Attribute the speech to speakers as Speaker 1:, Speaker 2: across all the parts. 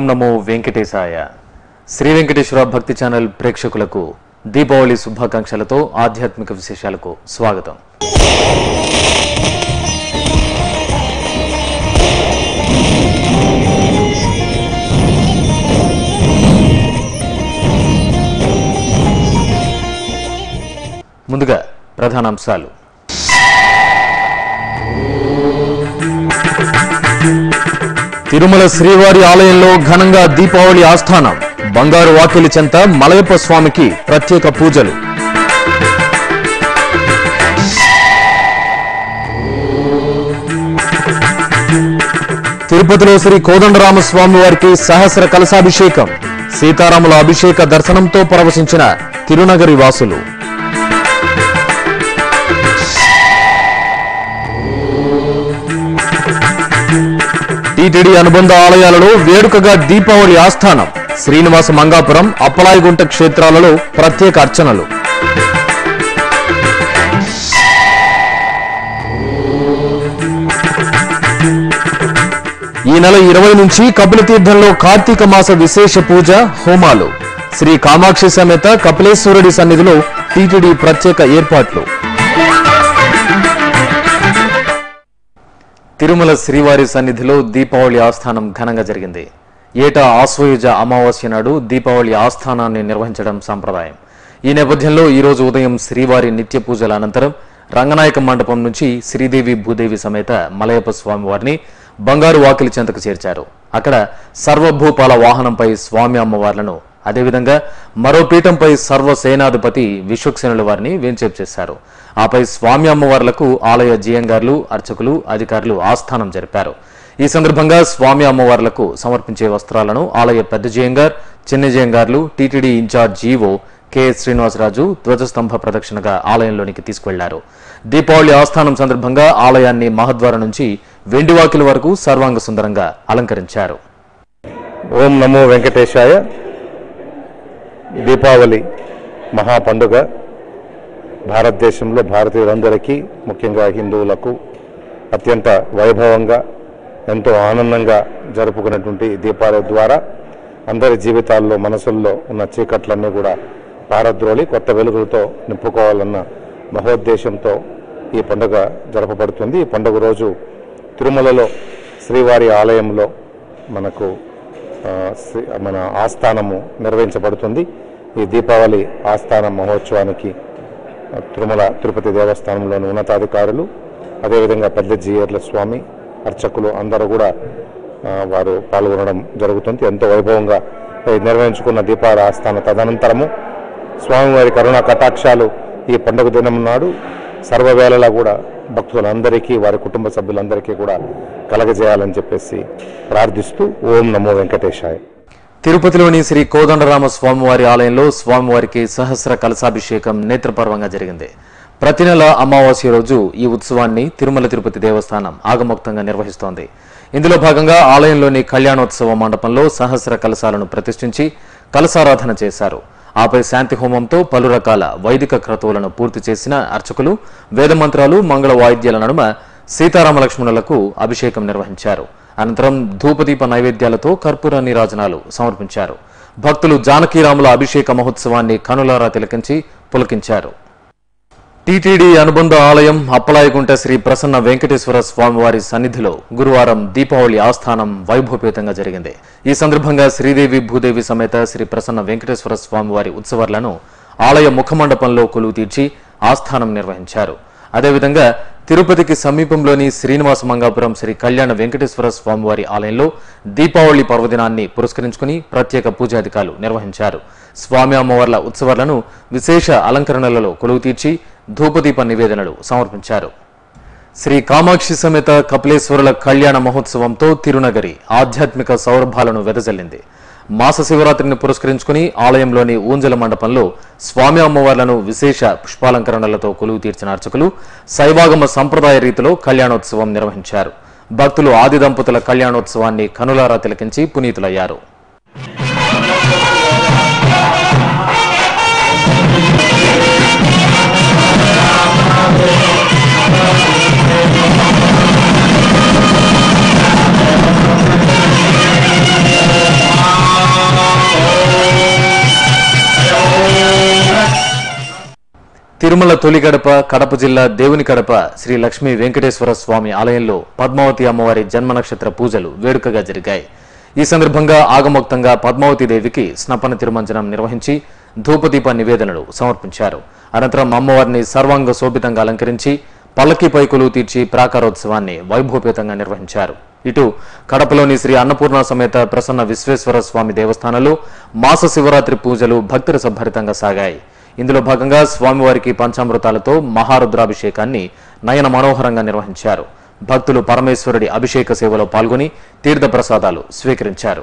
Speaker 1: నమో వెంకటేశాయ శ్రీ వెంకటేశ్వర భక్తి ఛానల్ ప్రేక్షకులకు దీపావళి శుభాకాంక్షలతో ఆధ్యాత్మిక విశేషాలకు స్వాగతం ముందుగా ప్రధానాంశాలు తిరుమల శ్రీవారి ఆలయంలో ఘనంగా దీపావళి ఆస్థానం బంగారు వాకిలి చెంత మలయప్ప స్వామికి ప్రత్యేక పూజలు తిరుపతిలో శ్రీ కోదండరామస్వామి వారికి సహస్ర కలశాభిషేకం సీతారాముల అభిషేక దర్శనంతో పరవశించిన తిరునగరి వాసులు టీటీడీ అనుబంధ ఆలయాలలో వేడుకగా దీపావళి ఆస్థానం శ్రీనివాస మంగాపురం అప్పలాయగుంట క్షేత్రాలలో ప్రత్యేక అర్చనలు ఈ నెల ఇరవై నుంచి కపిలతీర్థంలో కార్తీక మాస విశేష పూజ హోమాలు శ్రీ కామాక్షి సమేత కపిలేశ్వరుడి సన్నిధిలో టీటీడీ ప్రత్యేక ఏర్పాట్లు తిరుమల శ్రీవారి సన్నిధిలో దీపావళి ఆస్థానం ఘనంగా జరిగింది ఏటా ఆశ్వయుజ అమావాస్య నాడు దీపావళి ఆస్థానాన్ని నిర్వహించడం సంప్రదాయం ఈ నేపథ్యంలో ఈ రోజు ఉదయం శ్రీవారి నిత్య పూజల అనంతరం రంగనాయక మండపం నుంచి శ్రీదేవి భూదేవి సమేత మలయప్ప స్వామి వారిని బంగారు వాకిలి చెంతకు చేర్చారు అక్కడ సర్వభూపాల వాహనంపై స్వామి అమ్మవార్లను అదేవిధంగా మరో పీఠంపై సర్వసేనాధిపతి విశ్వక్సేనుల వారిని వేంచేపు చేశారు ఆపై స్వామి అమ్మవార్లకు ఆలయ జియంగార్లు అర్చకులు అధికారులు ఆస్థానం జరిపారు ఈ సందర్భంగా స్వామి అమ్మవార్లకు సమర్పించే వస్త్రాలను ఆలయ పెద్ద జియంగార్ చిన్న జియంగార్లు TTD in-charge JEO K S Srinivasaraju ధ్వజస్తంభ ప్రదక్షిణగా ఆలయంలోనికి తీసుకెళ్లారు దీపావళి ఆస్థానం సందర్భంగా ఆలయాన్ని మహద్వారం నుంచి వెండివాకిల వరకు సర్వాంగ సుందరంగా అలంకరించారు
Speaker 2: ఓం నమో వెంకటేశాయ దీపావళి మహా పండుగ భారతదేశంలో భారతీయులందరికీ ముఖ్యంగా హిందువులకు అత్యంత వైభవంగా ఎంతో ఆనందంగా జరుపుకునేటువంటి దీపావళి ద్వారా అందరి జీవితాల్లో మనసుల్లో ఉన్న చీకట్లన్నీ కూడా పారద్రోలి కొత్త వెలుగులతో నింపుకోవాలన్న మహోద్దేశంతో ఈ పండుగ జరపబడుతుంది ఈ పండుగ రోజు తిరుమలలో శ్రీవారి ఆలయంలో మనకు ఆ, శ్రీ- మన ఆస్థానము నిర్వహించబడుతుంది ఈ దీపావళి ఆస్థాన మహోత్సవానికి ఆ, తిరుమల తిరుపతి దేవస్థానంలోని ఉన్నతాధికారులు అదేవిధంగా పెద్ద జీయర్ల స్వామి అర్చకులు అందరూ కూడా ఆ, వారు పాల్గొనడం జరుగుతుంది ఎంతో వైభవంగా ఈ నిర్వహించుకున్న దీపావళి ఆస్థాన తదనంతరము స్వామివారి కరుణా కటాక్షాలు ఈ పండుగ దినం నాడు సర్వవేళలా కూడా భక్తులందరికీ వారి కుటుంబ సభ్యులందరికీ కూడా కలగజేయాలని చెప్పేసి ప్రార్థిస్తూ ఓం నమో వెంకటేశాయ
Speaker 1: తిరుపతిలోని శ్రీ కోదండరామ స్వామివారి ఆలయంలో స్వామివారికి సహస్ర కలశాభిషేకం నేత్రపర్వంగా జరిగింది ప్రతి నెల అమావాస్య రోజు ఈ ఉత్సవాన్ని తిరుమల తిరుపతి దేవస్థానం ఆగమోక్తంగా నిర్వహిస్తోంది ఇందులో భాగంగా ఆలయంలోని కళ్యాణోత్సవ మండపంలో సహస్ర కలశాలను ప్రతిష్ఠించి కలశారాధన చేశారు ఆపై శాంతి హోమంతో పలు రకాల వైదిక క్రతువులను పూర్తి చేసిన అర్చకులు వేదమంత్రాలు మంగళ వాయిద్యాల నడుమ సీతారామ లక్ష్మణులకు అభిషేకం నిర్వహించారు అనంతరం ధూపదీప నైవేద్యాలతో కర్పూర నీరాజనాలు సమర్పించారు భక్తులు జానకీరాముల అభిషేక మహోత్సవాన్ని కనులారా తిలకించి పులకించారు టీటీడీ అనుబంధ ఆలయం అప్పలాయగుంట శ్రీ ప్రసన్న వెంకటేశ్వర స్వామివారి సన్నిధిలో గురువారం దీపావళి ఆస్థానం వైభవపేతంగా జరిగింది ఈ సందర్భంగా శ్రీదేవి భూదేవి సమేత శ్రీ ప్రసన్న వెంకటేశ్వర స్వామివారి ఉత్సవాలను ఆలయ ముఖమండపంలో కొలువు తీర్చి ఆస్థానం నిర్వహించారు అదేవిధంగా తిరుపతికి సమీపంలోని శ్రీనివాస మంగాపురం శ్రీ కళ్యాణ వెంకటేశ్వర స్వామివారి ఆలయంలో దీపావళి పర్వదినాన్ని పురస్కరించుకుని ప్రత్యేక పూజాధికారులు నిర్వహించారు స్వామి అమ్మవార్ల ఉత్సవాలను విశేష అలంకరణలలో కొలువు తీర్చి ధూపదీప నివేదనలు సమర్పించారు శ్రీ కామాక్షి సమేత కపిలేశ్వరుల కళ్యాణ మహోత్సవంతో తిరునగరి ఆధ్యాత్మిక సౌరభాలను వెదజల్లింది మాస శివరాత్రిని పురస్కరించుకుని ఆలయంలోని ఊంజల మండపంలో స్వామి అమ్మవార్లను విశేష పుష్పాలంకరణలతో కొలువు తీర్చిన అర్చకులు శైవాగమ సంప్రదాయ రీతిలో కళ్యాణోత్సవం నిర్వహించారు భక్తులు ఆది దంపతుల కళ్యాణోత్సవాన్ని కనులారా తిలకించి పునీతులయ్యారు తిరుమల తొలి గడప కడప జిల్లా దేవుని కడప శ్రీ లక్ష్మీ వెంకటేశ్వర స్వామి ఆలయంలో పద్మావతి అమ్మవారి జన్మ నక్షత్ర పూజలు వేడుకగా జరిగాయి ఈ సందర్భంగా ఆగమోక్తంగా పద్మావతి దేవికి స్నపన తిరుమంజనం నిర్వహించి ధూపదీప నివేదనలు సమర్పించారు అనంతరం అమ్మవారిని సర్వాంగ శోభితంగా అలంకరించి పల్లకి పైకులు తీర్చి ప్రాకారోత్సవాన్ని వైభవపేతంగా నిర్వహించారు ఇటు కడపలోని శ్రీ అన్నపూర్ణ సమేత ప్రసన్న విశ్వేశ్వర స్వామి దేవస్థానంలో మాస శివరాత్రి పూజలు భక్తుల సభరితంగా సాగాయి ఇందులో భాగంగా స్వామివారికి పంచామృతాలతో మహారుద్రాభిషేకాన్ని నయన మనోహరంగా నిర్వహించారు భక్తులు పరమేశ్వరుడి అభిషేక సేవలో పాల్గొని తీర్థప్రసాదాలు స్వీకరించారు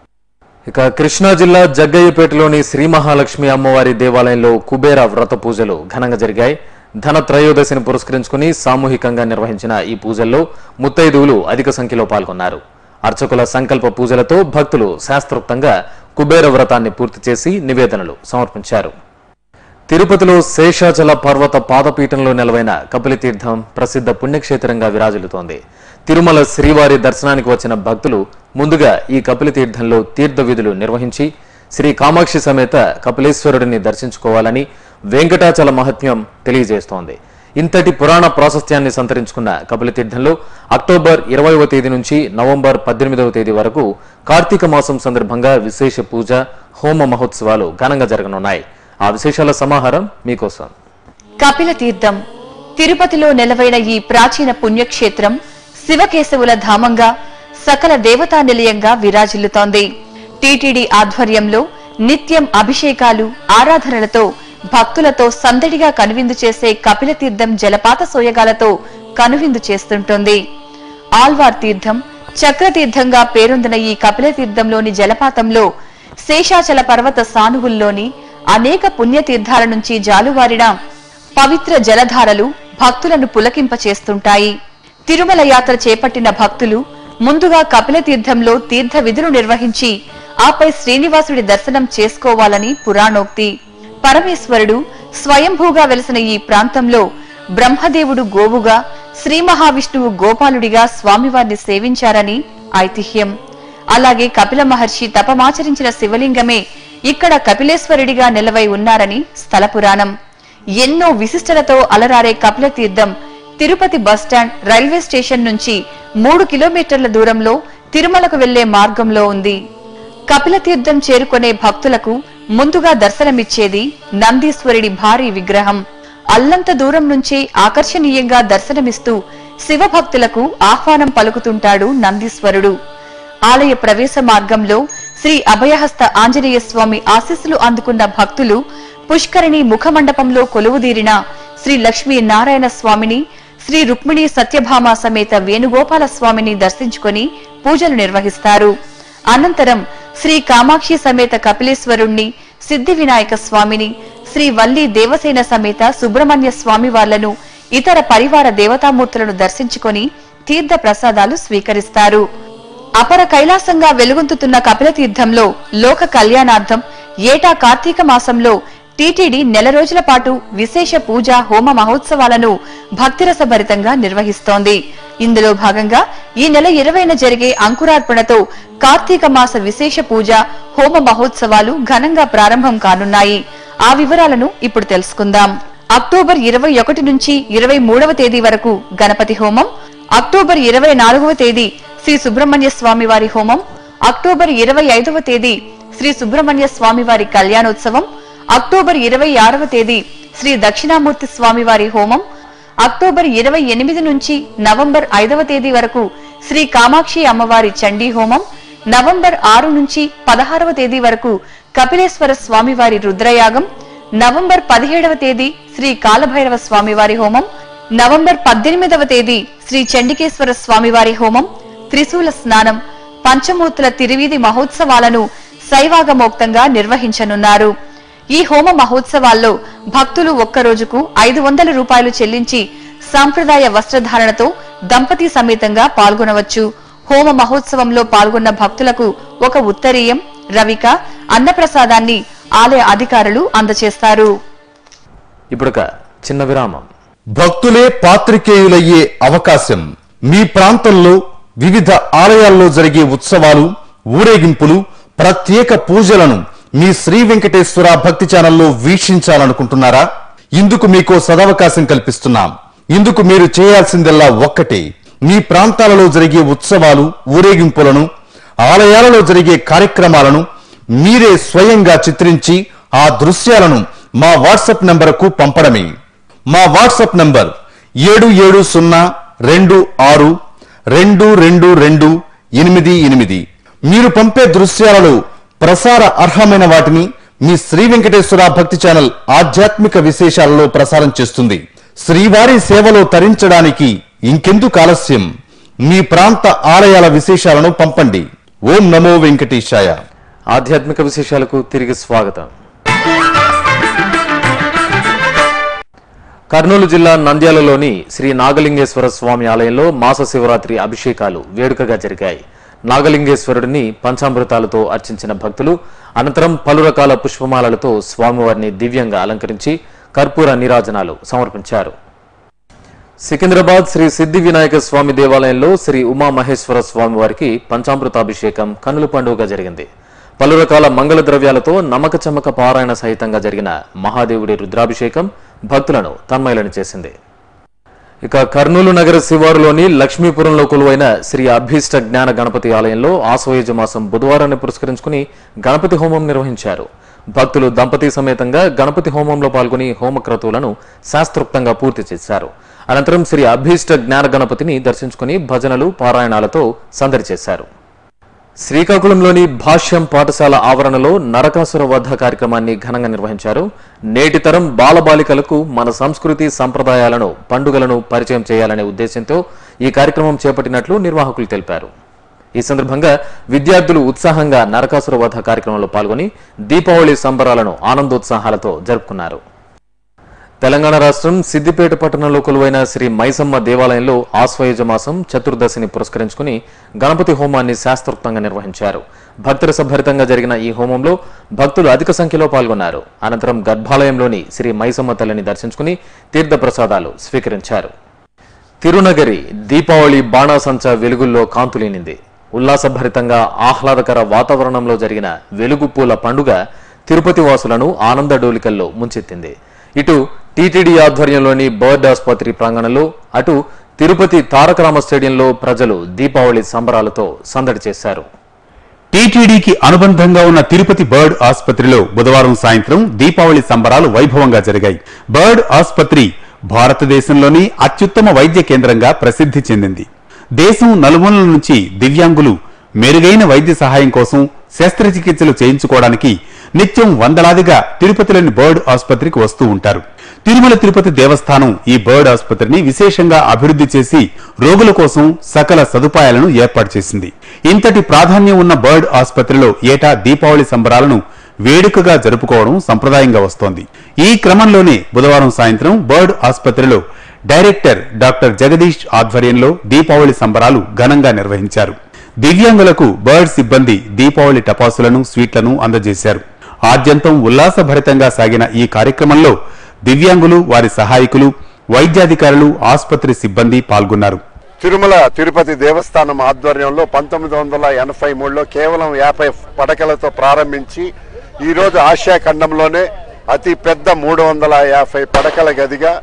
Speaker 1: ఇక కృష్ణా జిల్లా జగ్గయ్యపేటలోని శ్రీ మహాలక్ష్మి అమ్మవారి దేవాలయంలో కుబేర వ్రత పూజలు ఘనంగా జరిగాయి ధన త్రయోదశిని పురస్కరించుకుని సామూహికంగా నిర్వహించిన ఈ పూజల్లో ముత్తైదువులు అధిక సంఖ్యలో పాల్గొన్నారు అర్చకుల సంకల్ప పూజలతో భక్తులు శాస్త్రోక్తంగా కుబేర వ్రతాన్ని పూర్తి చేసి నివేదనలు సమర్పించారు తిరుపతిలో శేషాచల పర్వత పాదపీఠంలో నెలవైన కపిలతీర్థం ప్రసిద్ధ పుణ్యక్షేత్రంగా విరాజిల్లుతోంది తిరుమల శ్రీవారి దర్శనానికి వచ్చిన భక్తులు ముందుగా ఈ కపిలతీర్థంలో తీర్థ విధులు నిర్వహించి శ్రీ కామాక్షి సమేత కపిలేశ్వరుడిని దర్శించుకోవాలని వెంకటాచల మహత్యం తెలియజేస్తోంది ఇంతటి పురాణ ప్రాశస్త్యాన్ని సంతరించుకున్న కపిలతీర్థంలో అక్టోబర్ ఇరవైవ తేదీ నుంచి నవంబర్ పద్దెనిమిదవ తేదీ వరకు కార్తీక మాసం సందర్భంగా విశేష పూజ హోమ మహోత్సవాలు ఘనంగా జరగనున్నాయి ఆ విశేషాల సమాహారం మీకోసం
Speaker 3: కపిల తీర్థం తిరుపతిలో నెలవైన ఈ ప్రాచీన పుణ్యక్షేత్రం శివకేశవుల ధామంగా సకల దేవతా నిలయంగా విరాజిల్లుతోంది టీటీడీ ఆధ్వర్యంలో నిత్యం అభిషేకాలు ఆరాధనలతో భక్తులతో సందడిగా కనువిందు చేసే కపిల తీర్థం జలపాత సోయగాలతో కనువిందు చేస్తుంటోంది ఆల్వార్ తీర్థం చక్రతీర్థంగా పేరొందిన ఈ కపిల తీర్థంలోని జలపాతంలో శేషాచల పర్వత సానువుల్లోని అనేక పుణ్యతీర్థాల నుంచి జాలువారిన పవిత్ర జలధారలు భక్తులను పులకింపచేస్తుంటాయి తిరుమల యాత్ర చేపట్టిన భక్తులు ముందుగా కపిల తీర్థంలో తీర్థ విధులు నిర్వహించి ఆపై శ్రీనివాసుడి దర్శనం చేసుకోవాలని పురాణోక్తి పరమేశ్వరుడు స్వయంభూగా వెలసిన ఈ ప్రాంతంలో బ్రహ్మదేవుడు గోవుగా శ్రీ మహావిష్ణువు గోపాలుడిగా స్వామివారిని సేవించారని ఐతిహ్యం అలాగే కపిల మహర్షి తపమాచరించిన శివలింగమే ఇక్కడ కపిలేశ్వరుడిగా నిలవై ఉన్నారని స్థల పురాణం ఎన్నో విశిష్టలతో అలరారే కపిల తీర్థం తిరుపతి బస్టాండ్ రైల్వే స్టేషన్ నుంచి మూడు కిలోమీటర్ల దూరంలో తిరుమలకు వెళ్లే మార్గంలో ఉంది కపిల తీర్థం చేరుకునే భక్తులకు ముందుగా దర్శనమిచ్చేది నందీశ్వరుడి భారీ విగ్రహం అల్లంత దూరం నుంచి ఆకర్షణీయంగా దర్శనమిస్తూ శివభక్తులకు ఆహ్వానం పలుకుతుంటాడు నందీశ్వరుడు ఆలయ ప్రవేశ మార్గంలో శ్రీ అభయహస్త ఆంజనేయ స్వామి ఆశీస్సులు అందుకున్న భక్తులు పుష్కరిణి ముఖమండపంలో కొలువుదీరిన శ్రీ లక్ష్మీ నారాయణ స్వామిని శ్రీ రుక్మిణి సత్యభామ సమేత వేణుగోపాల స్వామిని దర్శించుకొని పూజలు నిర్వహిస్తారు అనంతరం శ్రీ కామాక్షి సమేత కపిలేశ్వరుణ్ణి సిద్ధి వినాయక స్వామిని శ్రీ వల్లి దేవసేన సమేత సుబ్రహ్మణ్య స్వామి వార్లను ఇతర పరివార దేవతామూర్తులను దర్శించుకొని తీర్థ ప్రసాదాలు స్వీకరిస్తారు అపర కైలాసంగా వెలుగొందుతున్న కపిల తీర్థంలో లోక కళ్యాణార్థం ఏటా కార్తీక మాసంలో టీటీడీ నెల రోజుల పాటు విశేష పూజ హోమ మహోత్సవాలను భక్తిరసభరితంగా నిర్వహిస్తోంది ఇందులో భాగంగా ఈ నెల ఇరవైన జరిగే అంకురార్పణతో కార్తీక మాస విశేష పూజ హోమ మహోత్సవాలు ఘనంగా ప్రారంభం కానున్నాయి ఆ వివరాలను ఇప్పుడు తెలుసుకుందాం అక్టోబర్ ఇరవై ఒకటి నుంచి ఇరవై మూడవ తేదీ వరకు గణపతి హోమం అక్టోబర్ ఇరవై నాలుగవ తేదీ శ్రీ సుబ్రహ్మణ్య స్వామి వారి హోమం అక్టోబర్ ఇరవై ఐదవ తేదీ శ్రీ సుబ్రహ్మణ్య స్వామి వారి కళ్యాణోత్సవం అక్టోబర్ ఇరవై ఆరవ తేదీ శ్రీ దక్షిణామూర్తి స్వామి వారి హోమం అక్టోబర్ ఇరవై ఎనిమిది నుంచి నవంబర్ ఐదవ తేదీ వరకు శ్రీ కామాక్షి అమ్మవారి చండీ హోమం నవంబర్ ఆరు నుంచి పదహారవ తేదీ వరకు కపిలేశ్వర స్వామివారి రుద్రయాగం నవంబర్ పదిహేడవ తేదీ శ్రీ కాలభైరవ స్వామివారి హోమం నవంబర్ పద్దెనిమిదవ తేదీ శ్రీ చండికేశ్వర స్వామివారి హోమం త్రిశూల స్నానం పంచమూర్తుల తిరువీధి మహోత్సవాలను శైవాగమోక్తంగా నిర్వహించనున్నారు ఈ హోమ మహోత్సవాల్లో భక్తులు ఒక్క రోజుకు ఐదు వందల రూపాయలు చెల్లించి సాంప్రదాయ వస్త్రధారణతో దంపతి సమేతంగా పాల్గొనవచ్చు హోమ మహోత్సవంలో పాల్గొన్న భక్తులకు ఒక ఉత్తరీయం రవిక అన్నప్రసాదాన్ని ఆలయ అధికారులు అందజేస్తారు
Speaker 1: ఇప్పుడొక చిన్న విరామం
Speaker 4: భక్తులే పాత్రికేయులయ్యే అవకాశం మీ ప్రాంతంలో వివిధ ఆలయాల్లో జరిగే ఉత్సవాలు ఊరేగింపులు ప్రత్యేక పూజలను మీ శ్రీ వెంకటేశ్వర భక్తి ఛానల్లో వీక్షించాలనుకుంటున్నారా ఇందుకు మీకు సదవకాశం కల్పిస్తున్నాం ఇందుకు మీరు చేయాల్సిందల్లా ఒక్కటే మీ ప్రాంతాలలో జరిగే ఉత్సవాలు ఊరేగింపులను ఆలయాలలో జరిగే కార్యక్రమాలను మీరే స్వయంగా చిత్రించి ఆ దృశ్యాలను మా వాట్సాప్ నంబరుకు పంపడమే మా వాట్సాప్ నంబర్ ఏడు ఏడు సున్నా రెండు ఆరు రెండు రెండు రెండు ఎనిమిది ఎనిమిది మీరు పంపే దృశ్యాలలో ప్రసార అర్హమైన వాటిని మీ శ్రీ వెంకటేశ్వర భక్తి ఛానల్ ఆధ్యాత్మిక విశేషాలలో ప్రసారం చేస్తుంది శ్రీవారి సేవలో తరించడానికి ఇంకెందుకు ఆలస్యం మీ ప్రాంత ఆలయాల విశేషాలను పంపండి ఓం నమో వెంకటేశాయ
Speaker 1: ఆధ్యాత్మిక విశేషాలకు తిరిగి స్వాగతం కర్నూలు జిల్లా నంద్యాలలోని శ్రీ నాగలింగేశ్వర స్వామి ఆలయంలో మాస శివరాత్రి అభిషేకాలు వేడుకగా జరిగాయి నాగలింగేశ్వరుడిని పంచామృతాలతో అర్చించిన భక్తులు అనంతరం పలు రకాల పుష్పమాలలతో స్వామివారిని దివ్యంగా అలంకరించి కర్పూర నీరాజనాలు సమర్పించారు సికింద్రాబాద్ శ్రీ సిద్ధి వినాయక స్వామి దేవాలయంలో శ్రీ ఉమా మహేశ్వర స్వామి వారికి పంచామృతాభిషేకం కన్నుల పండుగగా జరిగింది పలు రకాల మంగళ ద్రవ్యాలతో నమ్మక చమ్మక పారాయణ సహితంగా జరిగిన మహాదేవుడి రుద్రాభిషేకం భక్తులను తన్మయలను చేసింది ఇక కర్నూలు నగర శివారులోని లక్ష్మీపురంలో కొలువైన శ్రీ అభీష్ట జ్ఞాన గణపతి ఆలయంలో ఆశ్వయుజ మాసం బుధవారాన్ని పురస్కరించుకుని గణపతి హోమం నిర్వహించారు భక్తులు దంపతి సమేతంగా గణపతి హోమంలో పాల్గొని హోమక్రతువులను శాస్త్రోక్తంగా పూర్తి చేశారు అనంతరం శ్రీ అభీష్ట జ్ఞాన గణపతిని దర్శించుకుని భజనలు పారాయణాలతో సందడి చేశారు శ్రీకాకుళంలోని భాష్యం పాఠశాల ఆవరణలో నరకాసుర వధ కార్యక్రమాన్ని ఘనంగా నిర్వహించారు నేటి తరం బాలబాలికలకు మన సంస్కృతి సంప్రదాయాలను పండుగలను పరిచయం చేయాలనే ఉద్దేశంతో ఈ కార్యక్రమం చేపట్టినట్లు నిర్వాహకులు తెలిపారు ఈ సందర్భంగా విద్యార్థులు ఉత్సాహంగా నరకాసుర వధ కార్యక్రమంలో పాల్గొని దీపావళి సంబరాలను ఆనందోత్సాహాలతో జరుపుకున్నారు తెలంగాణ రాష్ట్రం సిద్దిపేట పట్టణంలో కొలువైన శ్రీ మైసమ్మ దేవాలయంలో ఆశ్వయుజ మాసం చతుర్దశిని పురస్కరించుకుని గణపతి హోమాన్ని శాస్త్రోక్తంగా నిర్వహించారు భక్తుల సభరితంగా జరిగిన ఈ హోమంలో భక్తులు అధిక సంఖ్యలో పాల్గొన్నారు అనంతరం గర్భాలయంలోని శ్రీ మైసమ్మ తల్లిని దర్శించుకుని తీర్థప్రసాదాలు స్వీకరించారు తిరునగరి దీపావళి బాణాసంచ వెలుగుల్లో కాంతులేనింది ఉల్లాసభరితంగా ఆహ్లాదకర వాతావరణంలో జరిగిన వెలుగు పూల పండుగ తిరుపతి వాసులను ఆనంద డోలికల్లో ముంచెత్తింది ఇటు టీటీడీ ఆధ్వర్యంలోని బర్డ్ ఆసుపత్రి ప్రాంగణంలో అటు తిరుపతి తారకరామ స్టేడియంలో ప్రజలు దీపావళి సంబరాలతో సందడి చేశారు
Speaker 5: టీటీడీకి అనుబంధంగా ఉన్న తిరుపతి బర్డ్ ఆసుపత్రిలో బుధవారం సాయంత్రం దీపావళి సంబరాలు వైభవంగా జరిగాయి బర్డ్ ఆసుపత్రి భారతదేశంలోని అత్యుత్తమ వైద్య కేంద్రంగా ప్రసిద్ధి చెందింది దేశం నలుమూలల నుంచి దివ్యాంగులు మెరుగైన వైద్య సహాయం కోసం శస్త్రచికిత్సలు చేయించుకోవడానికి నిత్యం వందలాదిగా తిరుపతిలోని బర్డ్ ఆసుపత్రికి వస్తూ ఉంటారు తిరుమల తిరుపతి దేవస్థానం ఈ బర్డ్ ఆసుపత్రిని విశేషంగా అభివృద్ధి చేసి రోగుల కోసం సకల సదుపాయాలను ఏర్పాటు చేసింది ఇంతటి ప్రాధాన్యం ఉన్న బర్డ్ ఆసుపత్రిలో ఏటా దీపావళి సంబరాలను వేడుకగా జరుపుకోవడం సంప్రదాయంగా వస్తోంది ఈ క్రమంలోనే బుధవారం సాయంత్రం బర్డ్ ఆసుపత్రిలో డైరెక్టర్ డాక్టర్ జగదీష్ ఆధ్వర్యంలో దీపావళి సంబరాలు ఘనంగా నిర్వహించారు దివ్యాంగులకు బర్డ్ సిబ్బంది దీపావళి టపాసులను స్వీట్లను అందజేశారు ఆద్యంతం ఉల్లాసభరితంగా సాగిన ఈ కార్యక్రమంలో దివ్యాంగులు వారి సహాయకులు వైద్యాధికారులు ఆసుపత్రి సిబ్బంది పాల్గొన్నారు
Speaker 6: తిరుమల తిరుపతి దేవస్థానం ఆధ్వర్యంలో పంతొమ్మిది వందల ఎనభై మూడులో కేవలం యాభై పడకలతో ప్రారంభించి ఈరోజు ఆసియా ఖండంలోనే అతి పెద్ద మూడు వందల యాభై పడకల గదిగా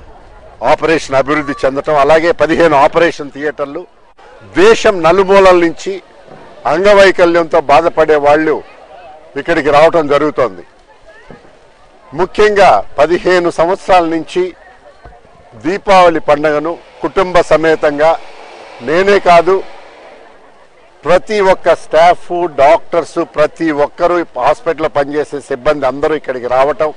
Speaker 6: ఆపరేషన్ అభివృద్ధి చెందటం అలాగే పదిహేను ఆపరేషన్ థియేటర్లు దేశం నలుమూలల నుంచి అంగవైకల్యంతో బాధపడే వాళ్ళు ఇక్కడికి రావటం జరుగుతోంది ముఖ్యంగా పదిహేను సంవత్సరాల నుంచి దీపావళి పండుగను కుటుంబ సమేతంగా నేనే కాదు ప్రతి ఒక్క స్టాఫ్ డాక్టర్స్ ప్రతి ఒక్కరూ హాస్పిటల్లో పనిచేసే సిబ్బంది అందరూ ఇక్కడికి రావటం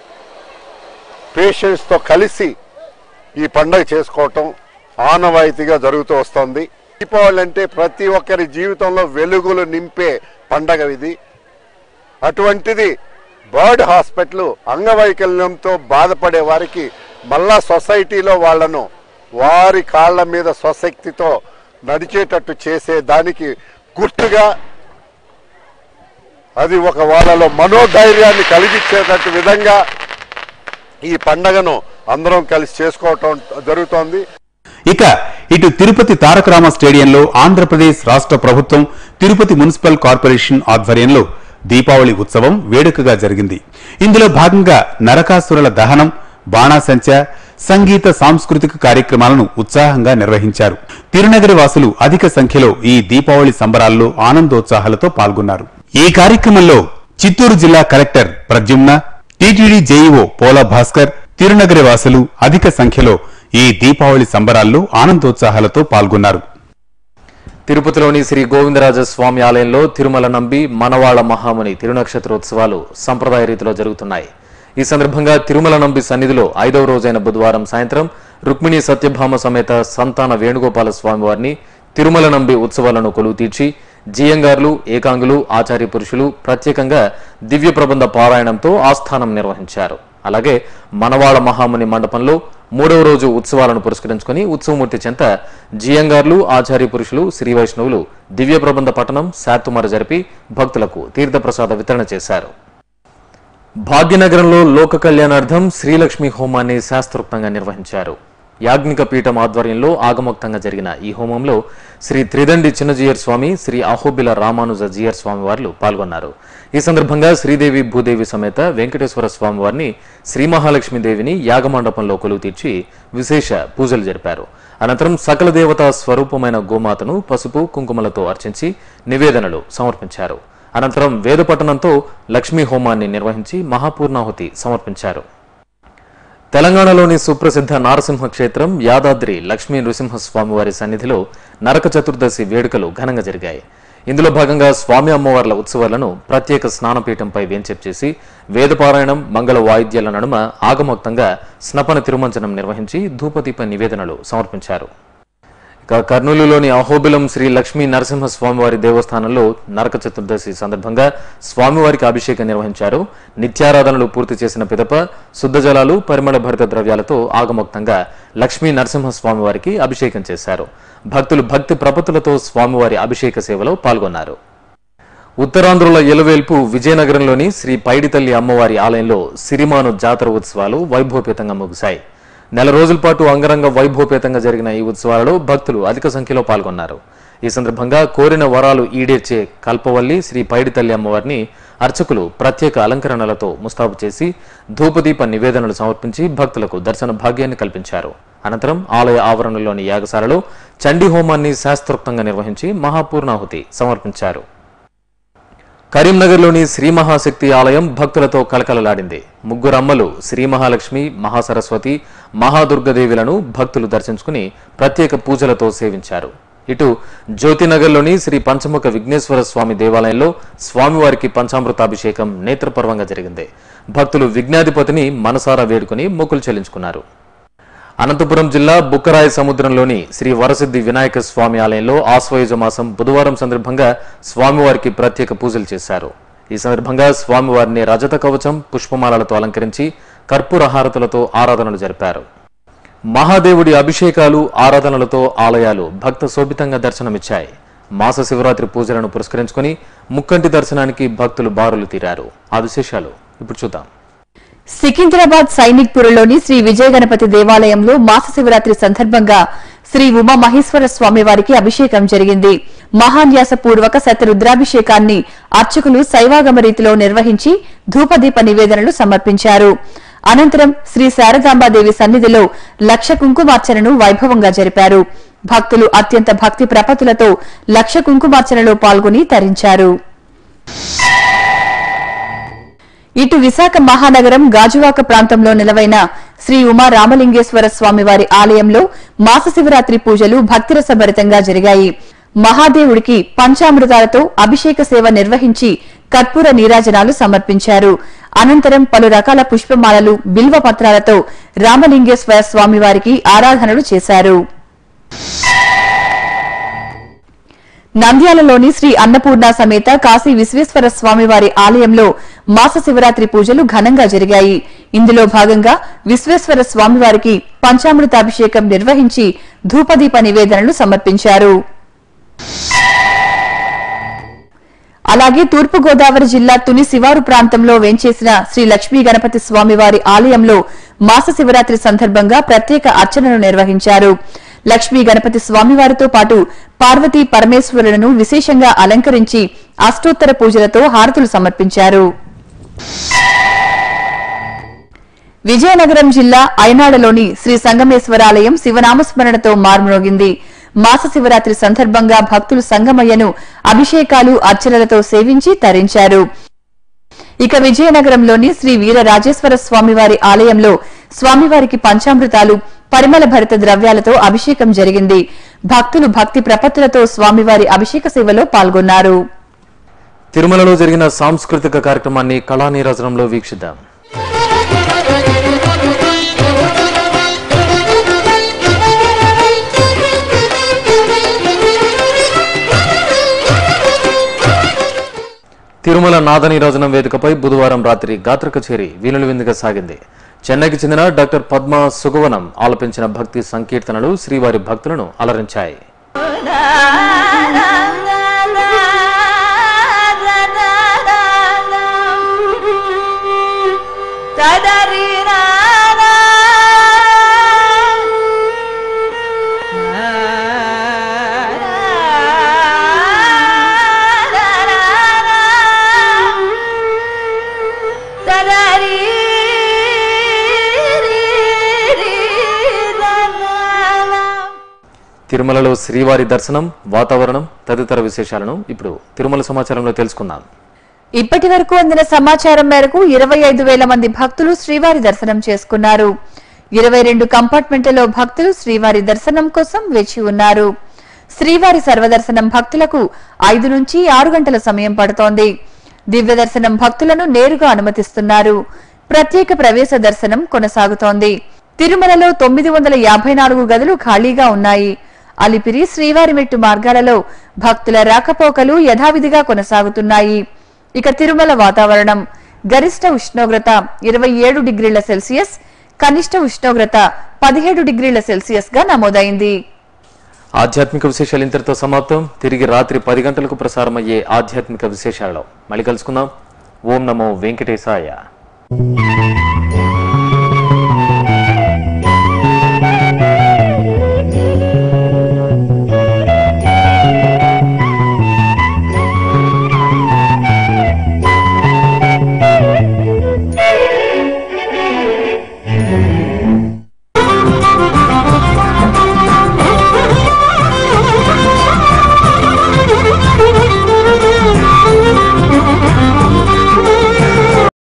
Speaker 6: పేషెంట్స్తో కలిసి ఈ పండుగ చేసుకోవటం ఆనవాయితీగా జరుగుతూ వస్తుంది దీపావళి అంటే ప్రతి ఒక్కరి జీవితంలో వెలుగులు నింపే పండగ ఇది అటువంటిది బర్డ్ హాస్పిటల్ అంగవైకల్యంతో బాధపడే వారికి మళ్ళా సొసైటీలో వాళ్ళను వారి కాళ్ళ మీద స్వశక్తితో నడిచేటట్టు చేసే దానికి గుర్తుగా అది ఒక వాళ్ళలో మనోధైర్యాన్ని కలిగించేటట్టు విధంగా ఈ పండగను అందరం కలిసి చేసుకోవటం జరుగుతోంది
Speaker 5: ఇక ఇటు తిరుపతి తారకరామ స్టేడియంలో ఆంధ్రప్రదేశ్ రాష్ట్ర ప్రభుత్వం తిరుపతి మున్సిపల్ కార్పొరేషన్ ఆధ్వర్యంలో దీపావళి ఉత్సవం వేడుకగా జరిగింది ఇందులో భాగంగా నరకాసురుల దహనం బాణాసంచ సంగీత సాంస్కృతిక కార్యక్రమాలను ఉత్సాహంగా నిర్వహించారు తిరునగరి వాసులు అధిక సంఖ్యలో ఈ దీపావళి సంబరాల్లో ఆనందోత్సాహాలతో పాల్గొన్నారు ఈ కార్యక్రమంలో చిత్తూరు జిల్లా కలెక్టర్ ప్రద్యుమ్న టీటీడీ జేఈఓ పోలా భాస్కర్ తిరునగరి వాసులు అధిక సంఖ్యలో ఈ దీపావళి సంబరాల్లో ఆనందోత్సాహాలతో పాల్గొన్నారు
Speaker 1: తిరుపతిలోని శ్రీ గోవిందరాజ స్వామి ఆలయంలో తిరుమల నంబి మనవాళ మహాముని తిరునక్షత్రోత్సవాలు సంప్రదాయ రీతిలో జరుగుతున్నాయి ఈ సందర్భంగా తిరుమల నంబి సన్నిధిలో ఐదవ రోజైన బుధవారం సాయంత్రం రుక్మిణి సత్యభామ సమేత సంతాన వేణుగోపాల స్వామి వారిని తిరుమల నంబి ఉత్సవాలను కొలువు తీర్చి జియంగార్లు ఏకాంగులు ఆచార్య పురుషులు ప్రత్యేకంగా దివ్య ప్రబంధ పారాయణంతో ఆస్థానం నిర్వహించారు అలాగే మనవాళ మహాముని మండపంలో మూడవ రోజు ఉత్సవాలను పురస్కరించుకుని ఉత్సవమూర్తి చెంత జియంగార్లు ఆచార్య పురుషులు శ్రీ వైష్ణవులు దివ్య ప్రబంధ పఠనం శాతుమార జరిపి భక్తులకు తీర్థప్రసాద వితరణ చేశారు భాగ్యనగరంలో లోక కళ్యాణార్థం శ్రీలక్ష్మి హోమాన్ని శాస్త్రోక్తంగా నిర్వహించారు యాజ్ఞిక పీఠం ఆధ్వర్యంలో ఆగమోక్తంగా జరిగిన ఈ హోమంలో శ్రీ త్రిదండి చిన్నజీయర్ స్వామి శ్రీ అహోబిల రామానుజ జీయర్ స్వామి వార్లు పాల్గొన్నారు ఈ సందర్భంగా శ్రీదేవి భూదేవి సమేత వెంకటేశ్వర స్వామి వారిని శ్రీ మహాలక్ష్మీదేవిని యాగమండపంలో కొలువు తీర్చి విశేష పూజలు జరిపారు అనంతరం సకల దేవతా స్వరూపమైన గోమాతను పసుపు కుంకుమలతో అర్చించి నివేదనలు సమర్పించారు అనంతరం వేద పఠనంతో లక్ష్మీ హోమాన్ని నిర్వహించి మహాపూర్ణాహుతి సమర్పించారు తెలంగాణలోని సుప్రసిద్ధ నారసింహ క్షేత్రం యాదాద్రి లక్ష్మీ నృసింహస్వామి వారి సన్నిధిలో నరక చతుర్దశి వేడుకలు ఘనంగా జరిగాయి ఇందులో భాగంగా స్వామి అమ్మవార్ల ఉత్సవాలను ప్రత్యేక స్నానపీఠంపై వేంచేపు చేసి వేదపారాయణం మంగళ వాయిద్యాల నడుమ ఆగమోక్తంగా స్నపన తిరుమంచనం నిర్వహించి ధూపదీప నివేదనలు సమర్పించారు ఇక కర్నూలులోని అహోబిలం శ్రీ లక్ష్మీ నరసింహ స్వామివారి దేవస్థానంలో నరక చతుర్దశి సందర్భంగా స్వామివారికి అభిషేకం నిర్వహించారు నిత్యారాధనలు పూర్తి చేసిన పిదప శుద్ధ జలాలు పరిమళ భరిత ద్రవ్యాలతో ఆగమోక్తంగా లక్ష్మీ నరసింహ స్వామివారికి అభిషేకం చేశారు భక్తులు భక్తి ప్రపత్తులతో స్వామివారి అభిషేక సేవలో పాల్గొన్నారు ఉత్తరాంధ్రుల ఎలువేల్పు విజయనగరంలోని శ్రీ పైడితల్లి అమ్మవారి ఆలయంలో సిరిమాను జాతర ఉత్సవాలు వైభవపేతంగా ముగిశాయి నెల రోజుల పాటు అంగరంగ వైభవపేతంగా జరిగిన ఈ ఉత్సవాలలో భక్తులు అధిక సంఖ్యలో పాల్గొన్నారు ఈ సందర్భంగా కోరిన వరాలు ఈడేర్చే కల్పవల్లి శ్రీ పైడితల్లి అమ్మవారిని అర్చకులు ప్రత్యేక అలంకరణలతో ముస్తాబు చేసి ధూపదీప నివేదనలు సమర్పించి భక్తులకు దర్శన భాగ్యాన్ని కల్పించారు అనంతరం ఆలయ ఆవరణలోని యాగశాలలో చండీ హోమాన్ని శాస్త్రోక్తంగా నిర్వహించి మహాపూర్ణాహుతి సమర్పించారు కరీంనగర్లోని శ్రీ మహాశక్తి ఆలయం భక్తులతో కలకలలాడింది ముగ్గురు అమ్మలు శ్రీ మహాలక్ష్మి మహాసరస్వతి మహాదుర్గదేవులను భక్తులు దర్శించుకుని ప్రత్యేక పూజలతో సేవించారు ఇటు జ్యోతినగర్లోని శ్రీ పంచముఖ విఘ్నేశ్వర స్వామి దేవాలయంలో స్వామివారికి పంచామృతాభిషేకం నేత్రపర్వంగా జరిగింది భక్తులు విఘ్నాధిపతిని మనసారా వేడుకుని మొక్కులు చెల్లించుకున్నారు అనంతపురం జిల్లా బుక్కరాయ సముద్రంలోని శ్రీ వరసిద్ధి వినాయక స్వామి ఆలయంలో ఆశ్వయుజ మాసం బుధవారం సందర్భంగా స్వామివారికి ప్రత్యేక పూజలు చేశారు ఈ సందర్భంగా స్వామివారిని రజత కవచం పుష్పమాలలతో అలంకరించి కర్పూర హారతులతో ఆరాధనలు జరిపారు మహాదేవుడి అభిషేకాలు ఆరాధనలతో ఆలయాలు భక్త శోభితంగా దర్శనమిచ్చాయి మాస శివరాత్రి పూజలను పురస్కరించుకుని ముక్కంటి దర్శనానికి భక్తులు బారులు తీరారు ఆ విశేషాలు ఇప్పుడు చూద్దాం
Speaker 3: సికింద్రాబాద్ సైనిక్ పురలోని శ్రీ విజయ గణపతి దేవాలయంలో మాస శివరాత్రి సందర్భంగా శ్రీ ఉమా మహేశ్వర స్వామి వారికి అభిషేకం జరిగింది మహాన్యాస పూర్వక శతరుద్రాభిషేకాన్ని అర్చకులు శైవాగమ రీతిలో నిర్వహించి ధూపదీప నివేదనలు సమర్పించారు అనంతరం శ్రీ శారదాంబాదేవి సన్నిధిలో లక్ష కుంకుమార్చనను వైభవంగా జరిపారు భక్తులు అత్యంత భక్తి ప్రపతులతో లక్ష కుంకుమార్చనలో పాల్గొని తరించారు ఇటు విశాఖ మహానగరం గాజువాక ప్రాంతంలో నిలవైన శ్రీ ఉమా రామలింగేశ్వర స్వామివారి ఆలయంలో మాస శివరాత్రి పూజలు భక్తిరసభరితంగా జరిగాయి మహాదేవుడికి పంచామృతాలతో అభిషేక సేవ నిర్వహించి కర్పూర నీరాజనాలు సమర్పించారు అనంతరం పలు రకాల పుష్పమాలలు బిల్వ పత్రాలతో రామలింగేశ్వర స్వామివారికి ఆరాధనలు చేశారు నంద్యాలలోని శ్రీ అన్నపూర్ణ సమేత కాశీ విశ్వేశ్వర స్వామివారి ఆలయంలో మాస శివరాత్రి పూజలు ఘనంగా జరిగాయి ఇందులో భాగంగా విశ్వేశ్వర స్వామివారికి పంచామృతాభిషేకం నిర్వహించి ధూపదీప నివేదనలు సమర్పించారు అలాగే తూర్పు గోదావరి జిల్లా తుని శివారు ప్రాంతంలో వేంచేసిన శ్రీ లక్ష్మీ గణపతి స్వామివారి ఆలయంలో మాస శివరాత్రి సందర్భంగా ప్రత్యేక అర్చనలు నిర్వహించారు లక్ష్మీ గణపతి స్వామివారితో పాటు పార్వతీ పరమేశ్వరులను విశేషంగా అలంకరించి అష్టోత్తర పూజలతో హారతులు సమర్పించారు విజయనగరం జిల్లా ఐనాడలోని శ్రీ సంగమేశ్వరాలయం శివనామస్మరణతో మార్మోగింది మాస శివరాత్రి సందర్భంగా భక్తులు సంగమయ్యను అభిషేకాలు అర్చనలతో సేవించి తరించారు ఇక విజయనగరంలోని శ్రీ వీర రాజేశ్వర స్వామివారి ఆలయంలో స్వామివారికి పంచామృతాలు పరిమళ భరిత ద్రవ్యాలతో అభిషేకం జరిగింది భక్తులు భక్తి ప్రపత్తులతో స్వామివారి అభిషేక సేవలో పాల్గొన్నారు
Speaker 1: తిరుమలలో జరిగిన సాంస్కృతిక కార్యక్రమాన్ని కళానీరాజనంలో వీక్షిద్దాం తిరుమల నాదనీరాజనం వేదికపై బుధవారం రాత్రి గాత్ర కచేరీ వీణుల విందుగా సాగింది చెన్నైకి చెందిన డాక్టర్ పద్మ సుగవనం ఆలపించిన భక్తి సంకీర్తనలు శ్రీవారి భక్తులను అలరించాయి తిరుమలలో శ్రీవారి దర్శనం వాతావరణం తదితర విశేషాలను ఇప్పుడు తిరుమల సమాచారంలో తెలుసుకుందాం
Speaker 3: ఇప్పటి వరకు అందిన సమాచారం మేరకు ఇరవై ఐదు వేల మంది భక్తులు శ్రీవారి దర్శనం చేసుకున్నారు ఇరవై రెండు కంపార్ట్మెంట్లలో భక్తులు శ్రీవారి దర్శనం కోసం వేచి ఉన్నారు శ్రీవారి సర్వదర్శనం భక్తులకు ఐదు నుంచి ఆరు గంటల సమయం పడుతోంది దివ్య దర్శనం భక్తులను నేరుగా అనుమతిస్తున్నారు ప్రత్యేక ప్రవేశ దర్శనం కొనసాగుతోంది తిరుమలలో తొమ్మిది వందల యాభై నాలుగు గదులు ఖాళీగా ఉన్నాయి అలిపిరి శ్రీవారి మెట్టు మార్గాలలో భక్తుల రాకపోకలు యథావిధిగా కొనసాగుతున్నాయి ఇక తిరుమల వాతావరణం గరిష్ట ఉష్ణోగ్రత ఇరవై ఏడు డిగ్రీల సెల్సియస్ కనిష్ట ఉష్ణోగ్రత పదిహేడు డిగ్రీల సెల్సియస్ గా నమోదైంది
Speaker 1: ఆధ్యాత్మిక విశేషాలు ఇంతటితో సమాప్తం తిరిగి రాత్రి పది గంటలకు ప్రసారమయ్యే ఆధ్యాత్మిక విశేషాలలో మళ్ళీ కలుసుకుందాం ఓం నమో వెంకటేశాయ